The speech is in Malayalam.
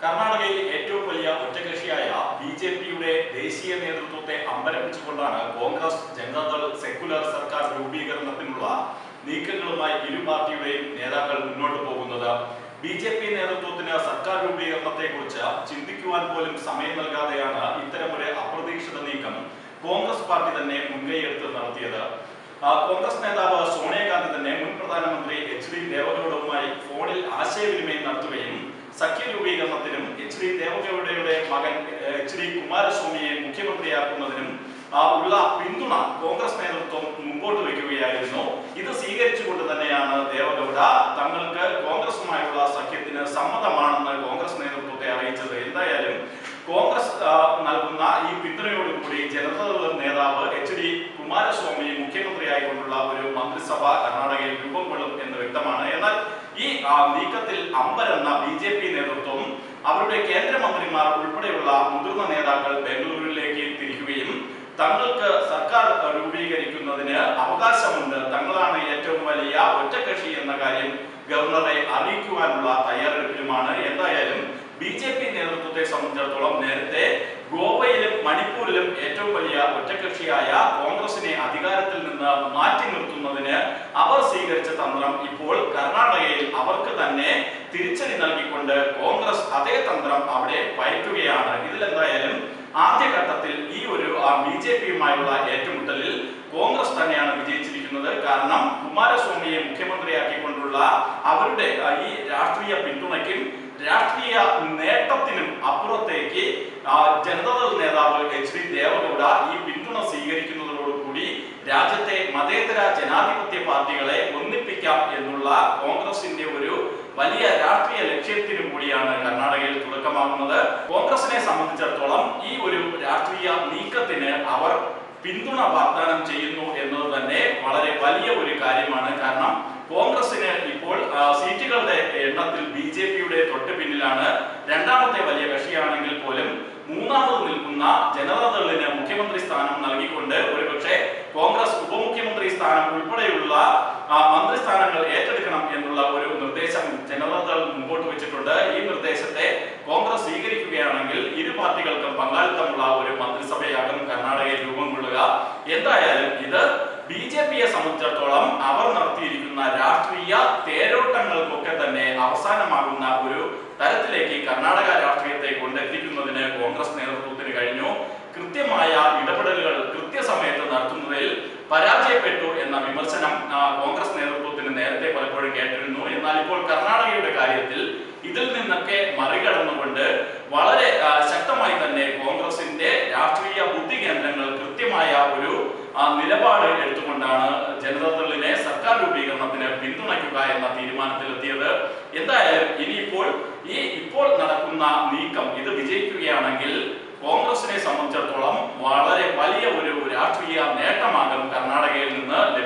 കർണാടകയിൽ ഏറ്റവും വലിയ ഒറ്റകക്ഷിയായ ബി ജെ പിയുടെ ദേശീയ നേതൃത്വത്തെ അമ്പരപ്പിച്ചുകൊണ്ടാണ് കോൺഗ്രസ് ജനതാദൾ സെക്കുലർ സർക്കാർ രൂപീകരണത്തിനുള്ള നീക്കങ്ങളുമായി ഇരു പാർട്ടിയുടെയും നേതാക്കൾ മുന്നോട്ട് പോകുന്നത് ബി ജെ പി നേതൃത്വത്തിന് സർക്കാർ രൂപീകരണത്തെ കുറിച്ച് ചിന്തിക്കുവാൻ പോലും സമയം നൽകാതെയാണ് ഇത്തരമൊരു അപ്രതീക്ഷിത നീക്കം കോൺഗ്രസ് പാർട്ടി തന്നെ മുൻകൈയെടുത്ത് നടത്തിയത് ആ, കോൺഗ്രസ് നേതാവ് സോണിയാഗാന്ധി തന്നെ മുൻ പ്രധാനമന്ത്രി എച്ച് ഡി ദേവഗൌഡവുമായി ഫോണിൽ ആശയവിനിമയം നടത്തുകയും സഖ്യ രൂപീകരണത്തിനും എച്ച് ഡി ദേവഗൌഡയുടെ മകൻ എച്ച് ഡി കുമാരസ്വാമിയെ മുഖ്യമന്ത്രിയാക്കുന്നതിനും ആ, ഉള്ള പിന്തുണ കോൺഗ്രസ് നേതൃത്വം മുമ്പോട്ട് വയ്ക്കുകയായിരുന്നു ഇത് സ്വീകരിച്ചുകൊണ്ട് തന്നെയാണ് ദേവഗൌഡ തങ്ങൾക്ക് കോൺഗ്രസുമായുള്ള സഖ്യത്തിന് സമ്മതമാണെന്ന് കോൺഗ്രസ് നേതൃത്വത്തെ അറിയിച്ചത് എന്തായാലും കോൺഗ്രസ് ആ, നൽകുന്ന ഈ പിന്തുണയോടുകൂടി ജനതാദൾ നേതാവ് എച്ച് ഡി കുമാരസ്വാമി മുഖ്യമന്ത്രിയായിക്കൊണ്ടുള്ള ഒരു മന്ത്രിസഭ കർണാടകയിൽ രൂപം കൊള്ളും എന്ന് വ്യക്തമാണ് എന്നാൽ ഈ ആ, നീക്കത്തിൽ അമ്പരെന്ന ബി ജെ പി നേതൃത്വം അവരുടെ കേന്ദ്രമന്ത്രിമാർ ഉൾപ്പെടെയുള്ള മുതിർന്ന നേതാക്കൾ ബാംഗ്ലൂരിലേക്ക് തിരിക്കുകയും തങ്ങൾക്ക് സർക്കാർ രൂപീകരിക്കുന്നതിന് അവകാശമുണ്ട് തങ്ങളാണ് ഏറ്റവും വലിയ ഒറ്റകക്ഷി എന്ന കാര്യം ഗവർണറെ അറിയിക്കുവാനുള്ള തയ്യാറെടുപ്പിലുമാണ് എന്തായാലും ബി ജെ പി നേതൃത്വത്തെ സംബന്ധിച്ചിടത്തോളം നേരത്തെ ഗോവയിലും മണിപ്പൂരിലും ഏറ്റവും വലിയ ഒറ്റകക്ഷിയായ കോൺഗ്രസിനെ അധികാരത്തിൽ നിന്ന് മാറ്റി നിർത്തുന്നതിന് അവർ സ്വീകരിച്ച തന്ത്രം ഇപ്പോൾ കർണാടകയിൽ അവർക്ക് തന്നെ തിരിച്ചടി നൽകിക്കൊണ്ട് കോൺഗ്രസ് അതേ തന്ത്രം അവിടെ പയറ്റുകയാണ് ഇതിലെന്തായാലും ആദ്യഘട്ടത്തിൽ ഈ ഒരു ബി ജെ പിയുമായുള്ള ഏറ്റുമുട്ടലിൽ കോൺഗ്രസ് തന്നെയാണ് വിജയിച്ചിരിക്കുന്നത് കാരണം കുമാരസ്വാമിയെ മുഖ്യമന്ത്രിയാക്കിക്കൊണ്ടുള്ള അവരുടെ ആ, ഈ രാഷ്ട്രീയ പിന്തുണയ്ക്കും രാഷ്ട്രീയ നേട്ടത്തിനും അപ്പുറത്തേക്ക് ആ, ജനതാദൾ നേതാവ് എച്ച് ഡി ദേവഗൌഡ ഈ പിന്തുണ സ്വീകരിക്കുന്നതോടുകൂടി രാജ്യത്തെ മതേതര ജനാധിപത്യ പാർട്ടികളെ ഒന്നിപ്പിക്കാം എന്നുള്ള കോൺഗ്രസിന്റെ ഒരു വലിയ രാഷ്ട്രീയ ലക്ഷ്യത്തിനും കൂടിയാണ് കർണാടകയിൽ തുടക്കമാകുന്നത് കോൺഗ്രസിനെ സംബന്ധിച്ചിടത്തോളം ഈ ഒരു രാഷ്ട്രീയ നീക്കത്തിന് അവർ പിന്തുണ വാഗ്ദാനം ചെയ്യുന്നു എന്നത് തന്നെ വളരെ വലിയ ഒരു കാര്യമാണ് കാരണം കോൺഗ്രസിന് ഇപ്പോൾ ആ, സീറ്റുകളുടെ എണ്ണത്തിൽ ബി ജെ പിയുടെ തൊട്ട് പിന്നിലാണ് രണ്ടാമത്തെ വലിയ കക്ഷിയാണെങ്കിൽ പോലും മൂന്നാമത് നിൽക്കുന്ന ജനതാദളിന് മുഖ്യമന്ത്രി സ്ഥാനം നൽകിക്കൊണ്ട് ഒരുപക്ഷെ കോൺഗ്രസ് ഉപമുഖ്യമന്ത്രി സ്ഥാനം ഉൾപ്പെടെയുള്ള ആ, മന്ത്രിസ്ഥാനങ്ങൾ ഏറ്റെടുക്കണം എന്നുള്ള ഒരു നിർദ്ദേശം ജനതാദൾ മുമ്പോട്ട് വെച്ചിട്ടുണ്ട് ഈ നിർദ്ദേശത്തെ കോൺഗ്രസ് സ്വീകരിക്കുകയാണെങ്കിൽ ഇരു പാർട്ടികൾക്കും പങ്കാളിത്തമുള്ള ഒരു മന്ത്രിസഭയാകും കർണാടകയിൽ രൂപം കൊള്ളുക എന്തായാലും ഇത് ബി ജെ പിയെ സംബന്ധിച്ചിടത്തോളം അവർ നടത്തിയിരിക്കുന്ന രാഷ്ട്രീയ തേരോട്ടങ്ങൾക്കൊക്കെ തന്നെ അവസാനമാകുന്ന ഒരു തരത്തിലേക്ക് കർണാടക രാഷ്ട്രീയത്തെ കൊണ്ടെത്തിക്കുന്നതിന് കോൺഗ്രസ് നേതൃത്വത്തിന് കഴിഞ്ഞു കൃത്യമായ ഇടപെടലുകൾ കൃത്യസമയത്ത് നടത്തുന്നതിൽ പരാജയപ്പെട്ടു എന്ന വിമർശനം ആ, കോൺഗ്രസ് നേതൃത്വത്തിന് നേരത്തെ പലപ്പോഴും കേട്ടിരുന്നു എന്നാൽ ഇപ്പോൾ കർണാടകയുടെ കാര്യത്തിൽ ഇതിൽ നിന്നൊക്കെ മറികടന്നുകൊണ്ട് വളരെ ആ, ശക്തമായി തന്നെ കോൺഗ്രസിന്റെ രാഷ്ട്രീയ ബുദ്ധി കേന്ദ്രങ്ങൾ കൃത്യമായ ഒരു ആ, നിലപാട് എടുത്തുകൊണ്ടാണ് ജനതാദളിനെ സർക്കാർ രൂപീകരണത്തിന് പിന്തുണയ്ക്കുക എന്ന തീരുമാനത്തിലെത്തിയത് എന്തായാലും ഇനിയിപ്പോൾ ഈ ഇപ്പോൾ നടക്കുന്ന നീക്കം ഇത് വിജയിക്കുകയാണെങ്കിൽ കോൺഗ്രസിനെ സംബന്ധിച്ചിടത്തോളം വളരെ വലിയ ഒരു രാഷ്ട്രീയ നേട്ടമാകും കർണാടകയിൽ നിന്ന് ലഭിക്കുക